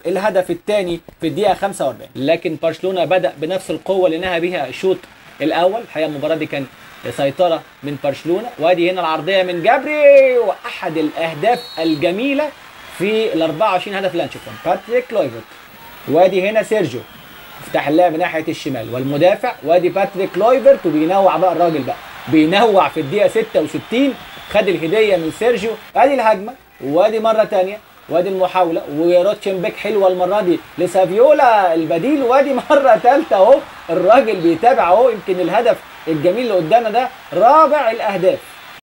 الهدف الثاني في الدقيقه 45 لكن برشلونه بدا بنفس القوه اللي نهى بها الشوط الاول الحقيقه المباراه دي كان سيطره من برشلونه وادي هنا العرضيه من جابري واحد الاهداف الجميله في ال 24 هدف اللي هنشوفهم باتريك لويفرت وادي هنا سيرجيو افتح اللعب ناحيه الشمال والمدافع وادي باتريك لويفرت وبينوع بقى الراجل بقى بينوع في الدقيقه 66 خد الهديه من سيرجيو ادي الهجمه وادي مره ثانيه وادي المحاوله وروتشنبيك حلوه المره دي لسافيولا البديل وادي مره ثالثه اهو الراجل بيتابع اهو يمكن الهدف الجميل اللي قدامنا ده رابع الاهداف